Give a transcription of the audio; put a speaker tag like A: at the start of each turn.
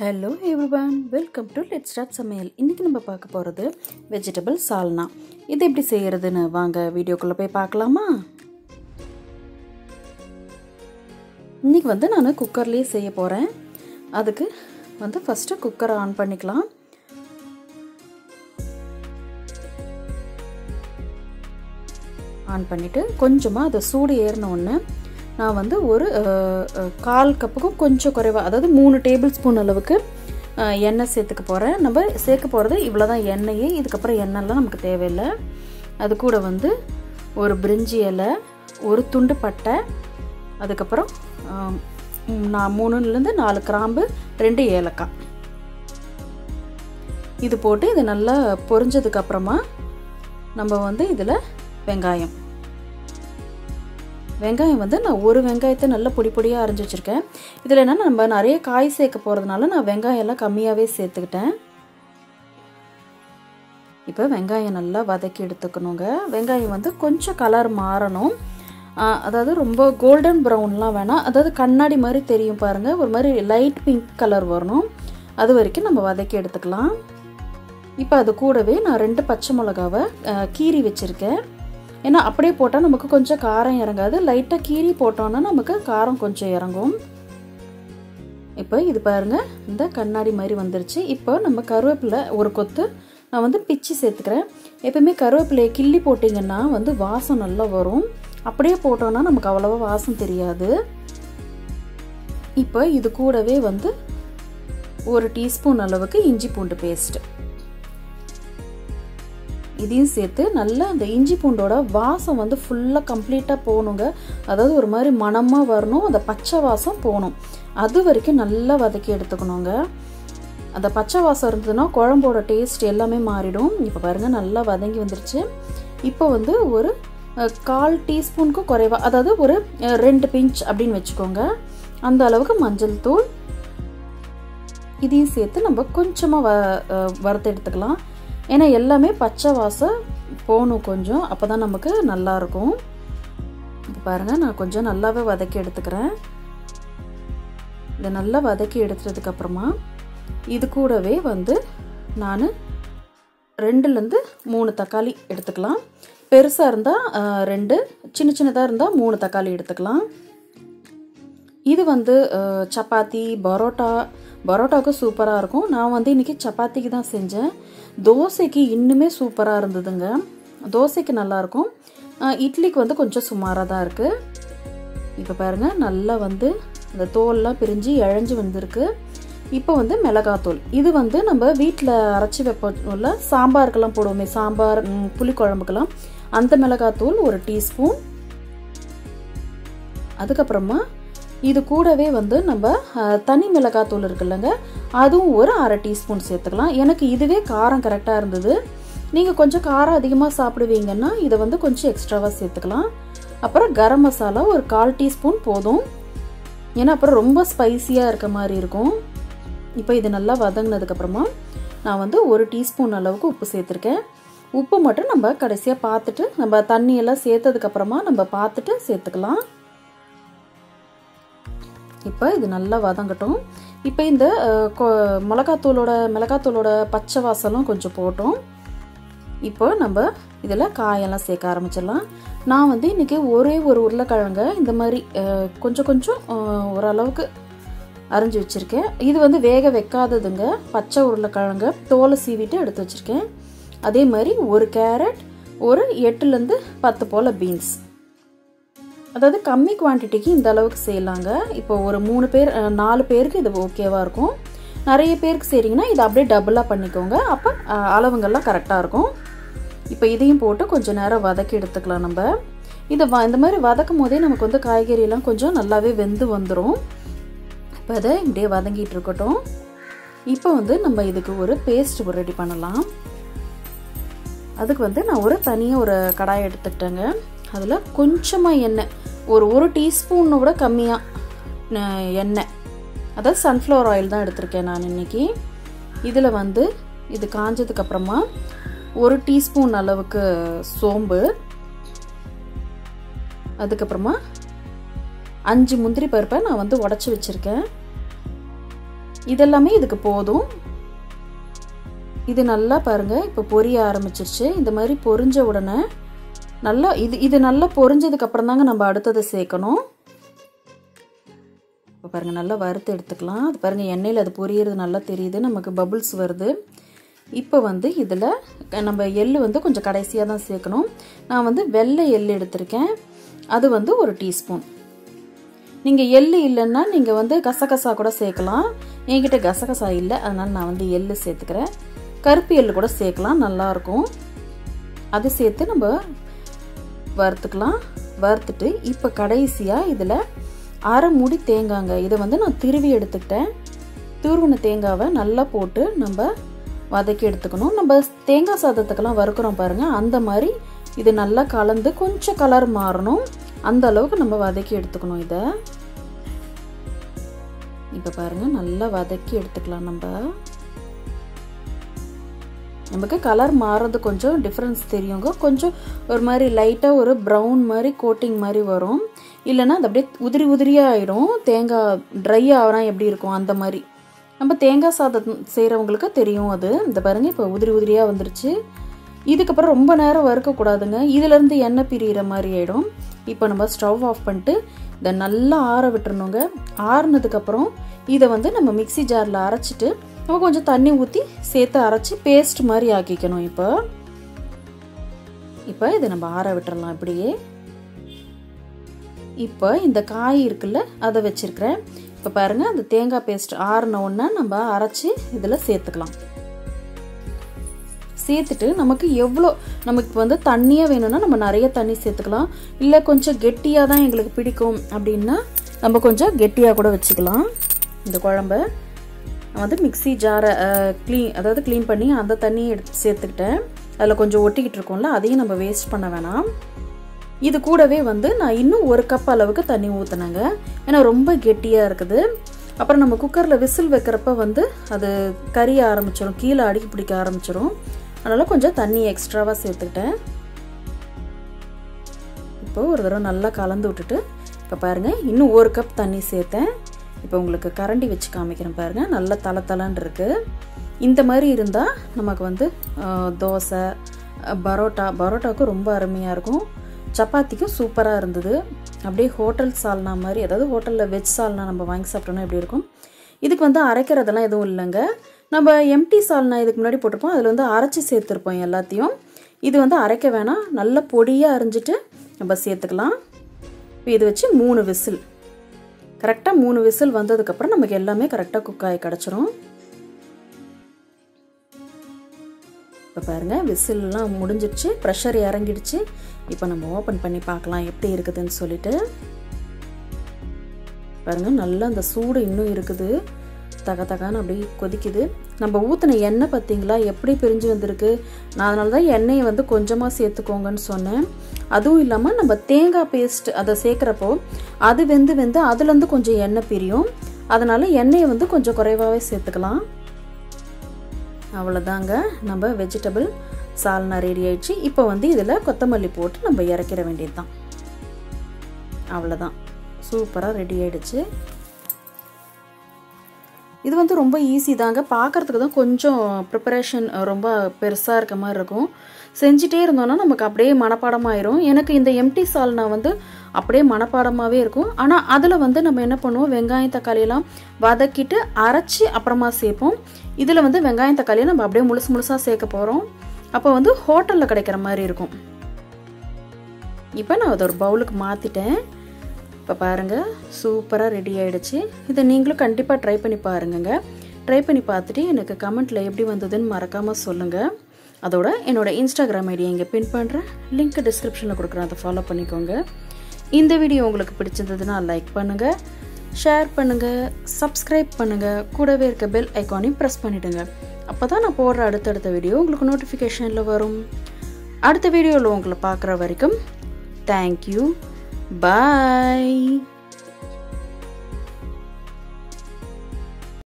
A: hello everyone welcome to let start சமையல் இன்றைக்கி நம்ம பார்க்க போகிறது வெஜிடபிள் சால்னா இது எப்படி செய்கிறதுன்னு வாங்க வீடியோக்குள்ளே போய் பார்க்கலாமா இன்றைக்கி வந்து நான் குக்கர்லேயே செய்ய போகிறேன் அதுக்கு வந்து ஃபஸ்ட்டு குக்கரை ஆன் பண்ணிக்கலாம் ஆன் பண்ணிவிட்டு கொஞ்சமாக அதை சூடு ஏறின உடனே நான் வந்து ஒரு கால் கப்புக்கும் கொஞ்சம் குறைவாக அதாவது மூணு டேபிள் ஸ்பூன் அளவுக்கு எண்ணெய் சேர்த்துக்க போகிறேன் நம்ம சேர்க்க போகிறது இவ்வளோ தான் எண்ணெயே இதுக்கப்புறம் எண்ணெய்லாம் நமக்கு தேவையில்லை அது கூட வந்து ஒரு பிரிஞ்சி இலை ஒரு துண்டு பட்டை அதுக்கப்புறம் நான் மூணுலேருந்து நாலு கிராம்பு ரெண்டு ஏலக்காய் இது போட்டு இது நல்லா பொரிஞ்சதுக்கப்புறமா நம்ம வந்து இதில் வெங்காயம் வெங்காயம் வந்து நான் ஒரு வெங்காயத்தை நல்லா பொடி பொடியாக அரைஞ்சி வச்சுருக்கேன் இதில் என்னென்னா நம்ம நிறைய காய் சேர்க்க போகிறதுனால நான் வெங்காயம் எல்லாம் கம்மியாகவே சேர்த்துக்கிட்டேன் இப்போ வெங்காயம் நல்லா வதக்கி எடுத்துக்கணுங்க வெங்காயம் வந்து கொஞ்சம் கலர் மாறணும் அதாவது ரொம்ப கோல்டன் ப்ரௌன்லாம் வேணாம் அதாவது கண்ணாடி மாதிரி தெரியும் பாருங்கள் ஒரு மாதிரி லைட் பிங்க் கலர் வரணும் அது வரைக்கும் நம்ம வதக்கி எடுத்துக்கலாம் இப்போ அது கூடவே நான் ரெண்டு பச்சை மிளகாவை கீரி வச்சுருக்கேன் ஏன்னா அப்படியே போட்டால் நமக்கு கொஞ்சம் காரம் இறங்காது லைட்டாக கீரி போட்டோன்னா நமக்கு காரம் கொஞ்சம் இறங்கும் இப்போ இது பாருங்கள் இந்த கண்ணாடி மாதிரி வந்துருச்சு இப்போ நம்ம கருவேப்பிலை ஒரு கொத்து நான் வந்து பிச்சு சேர்த்துக்கிறேன் எப்பவுமே கருவேப்பிலையை கிள்ளி போட்டிங்கன்னா வந்து வாசம் நல்லா வரும் அப்படியே போட்டோன்னா நமக்கு அவ்வளோவா வாசம் தெரியாது இப்போ இது கூடவே வந்து ஒரு டீஸ்பூன் அளவுக்கு இஞ்சி பூண்டு பேஸ்ட்டு இதையும் சேர்த்து நல்லா அந்த இஞ்சி பூண்டோட வாசம் வந்து ஃபுல்லாக கம்ப்ளீட்டாக போகணுங்க அதாவது ஒரு மாதிரி மணமாக வரணும் அந்த பச்சை வாசம் போகணும் அது வரைக்கும் நல்லா வதக்கி எடுத்துக்கணுங்க அந்த பச்சை வாசம் இருந்ததுன்னா குழம்போட டேஸ்ட் எல்லாமே மாறிடும் இப்போ பாருங்கள் நல்லா வதங்கி வந்துருச்சு இப்போ வந்து ஒரு கால் டீஸ்பூனுக்கு குறைவாக அதாவது ஒரு ரெண்டு பிஞ்ச் அப்படின்னு வச்சுக்கோங்க அந்த அளவுக்கு மஞ்சள் தூள் இதையும் சேர்த்து நம்ம கொஞ்சமாக வ வறுத்து எடுத்துக்கலாம் ஏன்னா எல்லாமே பச்சை வாசம் போகணும் கொஞ்சம் அப்போ தான் நமக்கு நல்லாயிருக்கும் இப்போ பாருங்கள் நான் கொஞ்சம் நல்லாவே வதக்கி எடுத்துக்கிறேன் இதை நல்லா வதக்கி எடுத்துட்டதுக்கப்புறமா இது கூடவே வந்து நான் ரெண்டுலேருந்து மூணு தக்காளி எடுத்துக்கலாம் பெருசாக இருந்தால் ரெண்டு சின்ன சின்னதாக இருந்தால் மூணு தக்காளி எடுத்துக்கலாம் இது வந்து சப்பாத்தி பரோட்டா பரோட்டாவுக்கு சூப்பராக இருக்கும் நான் வந்து இன்றைக்கி சப்பாத்திக்கு தான் செஞ்சேன் தோசைக்கு இன்னுமே சூப்பராக இருந்ததுங்க தோசைக்கு நல்லாயிருக்கும் இட்லிக்கு வந்து கொஞ்சம் சுமாராக தான் இருக்குது இப்போ பாருங்கள் நல்லா வந்து அந்த தோல்லாம் பிரிஞ்சு இழஞ்சி வந்திருக்கு இப்போ வந்து மிளகாத்தூள் இது வந்து நம்ம வீட்டில் அரைச்சி வைப்போம்ல சாம்பாருக்கெல்லாம் போடுவோமே சாம்பார் புளிக்குழம்புக்கெல்லாம் அந்த மிளகாத்தூள் ஒரு டீஸ்பூன் அதுக்கப்புறமா இது கூடவே வந்து நம்ம தனி மிளகாத்தூள் இருக்குல்லங்க அதுவும் ஒரு அரை டீஸ்பூன் சேர்த்துக்கலாம் எனக்கு இதுவே காரம் கரெக்டாக இருந்தது நீங்கள் கொஞ்சம் காரம் அதிகமாக சாப்பிடுவீங்கன்னா இதை வந்து கொஞ்சம் எக்ஸ்ட்ராவாக சேர்த்துக்கலாம் அப்புறம் கரம் மசாலா ஒரு கால் டீஸ்பூன் போதும் ஏன்னா அப்புறம் ரொம்ப ஸ்பைசியாக இருக்க மாதிரி இருக்கும் இப்போ இது நல்லா வதங்கினதுக்கப்புறமா நான் வந்து ஒரு டீஸ்பூன் அளவுக்கு உப்பு சேர்த்துருக்கேன் உப்பு மட்டும் நம்ம கடைசியாக பார்த்துட்டு நம்ம தண்ணியெல்லாம் சேர்த்ததுக்கப்புறமா நம்ம பார்த்துட்டு சேர்த்துக்கலாம் இப்போ இது நல்லா வதங்கட்டும் இப்போ இந்த மிளகாத்தூளோட மிளகாத்தூளோட பச்சை வாசலும் கொஞ்சம் போட்டோம் இப்போ நம்ம இதில் காயெல்லாம் சேர்க்க ஆரம்பிச்சிடலாம் நான் வந்து இன்றைக்கி ஒரே ஒரு உருளைக்கிழங்க இந்த மாதிரி கொஞ்சம் கொஞ்சம் ஓரளவுக்கு அரைஞ்சி வச்சுருக்கேன் இது வந்து வேக வைக்காததுங்க பச்சை உருளைக்கிழங்க தோலை சீவிட்டு எடுத்து வச்சுருக்கேன் அதே மாதிரி ஒரு கேரட் ஒரு எட்டுலேருந்து பத்து போல் பீன்ஸ் அதாவது கம்மி குவான்டிட்டிக்கு இந்த அளவுக்கு செய்யலாங்க இப்போ ஒரு மூணு பேர் நாலு பேருக்கு இது ஓகேவாக இருக்கும் நிறைய பேருக்கு செய்கிறீங்கன்னா இதை அப்படியே டபுளாக பண்ணிக்கோங்க அப்போ அளவுங்கள்லாம் கரெக்டாக இருக்கும் இப்போ இதையும் போட்டு கொஞ்சம் நேரம் வதக்கி எடுத்துக்கலாம் நம்ம இதை வ இந்த மாதிரி வதக்கும் போதே நமக்கு வந்து காய்கறியெல்லாம் கொஞ்சம் நல்லாவே வெந்து வந்துடும் இப்போ அதை இப்படியே வதங்கிட்டு இருக்கட்டும் இப்போ வந்து நம்ம இதுக்கு ஒரு பேஸ்ட் ரெடி பண்ணலாம் அதுக்கு வந்து நான் ஒரு தனியாக ஒரு கடாய் எடுத்துக்கிட்டேங்க அதில் கொஞ்சமாக எண்ணெய் ஒரு ஒரு டீஸ்பூனை விட கம்மியாக எண்ணெய் அதாவது சன்ஃப்ளவர் ஆயில் தான் எடுத்திருக்கேன் நான் இன்றைக்கி இதில் வந்து இது காஞ்சதுக்கப்புறமா ஒரு டீஸ்பூன் அளவுக்கு சோம்பு அதுக்கப்புறமா அஞ்சு முந்திரி பருப்பை நான் வந்து உடச்சி வச்சுருக்கேன் இதெல்லாமே இதுக்கு போதும் இது நல்லா பாருங்கள் இப்போ பொரிய ஆரம்பிச்சிருச்சு இந்த மாதிரி பொரிஞ்ச உடனே நல்லா இது இது நல்லா பொரிஞ்சதுக்கு அப்புறம் தாங்க நம்ம அடுத்ததை சேர்க்கணும் இப்போ பாருங்கள் நல்லா வறுத்து எடுத்துக்கலாம் அது பாருங்கள் எண்ணெயில் அது பொரியறது நல்லா தெரியுது நமக்கு பபுள்ஸ் வருது இப்போ வந்து இதில் நம்ம எள்ளு வந்து கொஞ்சம் கடைசியாக தான் சேர்க்கணும் நான் வந்து வெள்ளை எள்ளு எடுத்திருக்கேன் அது வந்து ஒரு டீஸ்பூன் நீங்கள் எள்ளு இல்லைன்னா நீங்கள் வந்து கசகசா கூட சேர்க்கலாம் என்கிட்ட கசகசா இல்லை அதனால் நான் வந்து எள்ளு சேர்த்துக்கிறேன் கருப்பு எள்ளு கூட சேர்க்கலாம் நல்லாயிருக்கும் அது சேர்த்து நம்ம வறுத்துக்கலாம் வறுத்துட்டு இப்போ கடைசியாக இதில் அரை மூடி தேங்காங்க இதை வந்து நான் திருவி எடுத்துக்கிட்டேன் துருவின தேங்காவை நல்லா போட்டு நம்ம வதக்கி எடுத்துக்கணும் நம்ம தேங்காய் சாதத்துக்கெல்லாம் வறுக்கிறோம் பாருங்கள் அந்த மாதிரி இது நல்லா கலந்து கொஞ்சம் கலர் மாறணும் அந்த அளவுக்கு நம்ம வதக்கி எடுத்துக்கணும் இதை இப்போ பாருங்கள் நல்லா வதக்கி எடுத்துக்கலாம் நம்ம நமக்கு கலர் மாறுறது கொஞ்சம் டிஃப்ரென்ஸ் தெரியுங்க கொஞ்சம் ஒரு மாதிரி லைட்டாக ஒரு ப்ரௌன் மாதிரி கோட்டிங் மாதிரி வரும் இல்லைன்னா அது அப்படியே உதிரி உதிரியாக ஆயிடும் தேங்காய் ட்ரை ஆகிறா எப்படி இருக்கும் அந்த மாதிரி நம்ம தேங்காய் சாதம் செய்கிறவங்களுக்கு தெரியும் அது இந்த பாருங்கள் இப்போ உதிரி உதிரியாக வந்துருச்சு இதுக்கப்புறம் ரொம்ப நேரம் வறுக்கக்கூடாதுங்க இதிலேருந்து எண்ணெய் பிரிகிற மாதிரி ஆகிடும் இப்போ நம்ம ஸ்டவ் ஆஃப் பண்ணிட்டு இதை நல்லா ஆற விட்டுறணுங்க ஆறுனதுக்கப்புறம் இதை வந்து நம்ம மிக்சி ஜாரில் அரைச்சிட்டு நம்ம கொஞ்சம் தண்ணி ஊற்றி சேர்த்து அரைச்சி பேஸ்ட் மாதிரி ஆக்கிக்கணும் இப்போ இப்போ இதை நம்ம ஆற விட்டுறலாம் இப்படியே இப்போ இந்த காய் இருக்குல்ல அதை வச்சுருக்கிறேன் இப்போ பாருங்கள் அந்த தேங்காய் பேஸ்ட் ஆறின ஒன்று நம்ம அரைச்சி இதில் சேர்த்துக்கலாம் சேர்த்துட்டு நமக்கு எவ்வளோ நமக்கு வந்து தண்ணியாக வேணும்னா நம்ம நிறைய தண்ணி சேர்த்துக்கலாம் இல்லை கொஞ்சம் கெட்டியாக தான் எங்களுக்கு பிடிக்கும் அப்படின்னா நம்ம கொஞ்சம் கெட்டியாக கூட வச்சுக்கலாம் இந்த குழம்ப நான் வந்து மிக்சி ஜாரை க்ளீன் அதாவது க்ளீன் பண்ணி அந்த தண்ணியை எடுத்து சேர்த்துக்கிட்டேன் அதில் கொஞ்சம் ஒட்டிக்கிட்டு இருக்கோம்ல அதையும் நம்ம வேஸ்ட் பண்ண வேணாம் இது கூடவே வந்து நான் இன்னும் ஒரு கப் அளவுக்கு தண்ணி ஊற்றினேங்க ஏன்னா ரொம்ப கெட்டியாக இருக்குது அப்புறம் நம்ம குக்கரில் விசில் வைக்கிறப்ப வந்து அது கறிய ஆரம்பிச்சிடும் கீழே அடுக்கி பிடிக்க ஆரம்பிச்சிடும் அதனால் கொஞ்சம் தண்ணி எக்ஸ்ட்ராவாக சேர்த்துக்கிட்டேன் இப்போ ஒரு தடவை நல்லா கலந்து விட்டுட்டு இப்போ பாருங்கள் இன்னும் ஒரு கப் தண்ணி சேர்த்தேன் இப்போ உங்களுக்கு கரண்டி வச்சு காமிக்கிறேன் பாருங்கள் நல்லா தலை தலைன்னு இருக்குது இந்த மாதிரி இருந்தால் நமக்கு வந்து தோசை பரோட்டா பரோட்டாவுக்கு ரொம்ப அருமையாக இருக்கும் சப்பாத்திக்கும் சூப்பராக இருந்தது அப்படியே ஹோட்டல் சால்னா மாதிரி அதாவது ஹோட்டலில் வெஜ் சால்னா நம்ம வாங்கி சாப்பிட்டோன்னா எப்படி இருக்கும் இதுக்கு வந்து அரைக்கிறதெல்லாம் எதுவும் இல்லைங்க நம்ம எம்டி சால்னா இதுக்கு முன்னாடி போட்டிருப்போம் அதில் வந்து அரைச்சி சேர்த்துருப்போம் எல்லாத்தையும் இது வந்து அரைக்க வேணாம் நல்ல பொடியாக அரைஞ்சிட்டு நம்ம சேர்த்துக்கலாம் இப்போ இது வச்சு மூணு விசில் கரெக்டாக மூணு விசில் வந்ததுக்கப்புறம் நமக்கு எல்லாமே கரெக்டாக குக் ஆகி கிடச்சிரும் இப்போ பாருங்கள் விசில்லாம் முடிஞ்சிடுச்சு ப்ரெஷர் இறங்கிடுச்சு இப்போ நம்ம ஓப்பன் பண்ணி பார்க்கலாம் எப்படி இருக்குதுன்னு சொல்லிட்டு பாருங்கள் நல்லா அந்த சூடு இன்னும் இருக்குது தக தகான்னு அப்படியே கொதிக்குது நம்ம ஊற்றின எண்ணெய் பார்த்தீங்களா எப்படி பிரிஞ்சு வந்திருக்கு நான் அதனால தான் எண்ணெயை வந்து கொஞ்சமாக சேர்த்துக்கோங்கன்னு சொன்னேன் அதுவும் இல்லாமல் நம்ம தேங்காய் பேஸ்ட் அதை சேர்க்குறப்போ அது வெந்து வெந்து அதுலேருந்து கொஞ்சம் எண்ணெய் பிரியும் அதனால் எண்ணெயை வந்து கொஞ்சம் குறைவாகவே சேர்த்துக்கலாம் அவ்வளோதாங்க நம்ம வெஜிடபிள் சால்னா ரெடி ஆயிடுச்சு இப்போ வந்து இதில் கொத்தமல்லி போட்டு நம்ம இறக்கிற வேண்டியது தான் அவ்வளோதான் சூப்பராக ரெடி ஆயிடுச்சு இது வந்து ரொம்ப ஈஸி தாங்க பார்க்குறதுக்கு தான் கொஞ்சம் ப்ரிப்பரேஷன் ரொம்ப பெருசாக இருக்க மாதிரி இருக்கும் செஞ்சிட்டே இருந்தோன்னா நமக்கு அப்படியே மனப்பாடமாயிரும் எனக்கு இந்த எம்டி சால்னா வந்து அப்படியே மனப்பாடமாகவே இருக்கும் ஆனால் அதில் வந்து நம்ம என்ன பண்ணுவோம் வெங்காயம் தக்காளியெல்லாம் வதக்கிட்டு அரைச்சி அப்புறமா சேர்ப்போம் இதில் வந்து வெங்காயம் தக்காளியை நம்ம அப்படியே முழுசு முழுசாக சேர்க்க போகிறோம் அப்போ வந்து ஹோட்டலில் கிடைக்கிற மாதிரி இருக்கும் இப்போ நான் அதை ஒரு பவுலுக்கு மாற்றிட்டேன் இப்போ பாருங்கள் சூப்பராக ரெடி ஆகிடுச்சு இதை நீங்களும் கண்டிப்பாக ட்ரை பண்ணி பாருங்கங்க ட்ரை பண்ணி பார்த்துட்டு எனக்கு கமெண்ட்டில் எப்படி வந்ததுன்னு மறக்காமல் சொல்லுங்கள் அதோட என்னோடய இன்ஸ்டாகிராம் ஐடி இங்கே பின் பண்ணுறேன் லிங்க் டிஸ்கிரிப்ஷனில் கொடுக்குறேன் அதை ஃபாலோ பண்ணிக்கோங்க இந்த வீடியோ உங்களுக்கு பிடிச்சிருந்ததுன்னா லைக் பண்ணுங்கள் ஷேர் பண்ணுங்கள் சப்ஸ்கிரைப் பண்ணுங்கள் கூடவே இருக்க பெல் ஐக்கானையும் ப்ரெஸ் பண்ணிவிடுங்க அப்போ தான் நான் போடுற அடுத்தடுத்த வீடியோ உங்களுக்கு நோட்டிஃபிகேஷனில் வரும் அடுத்த வீடியோவில் உங்களை பார்க்குற வரைக்கும் தேங்க்யூ பாய்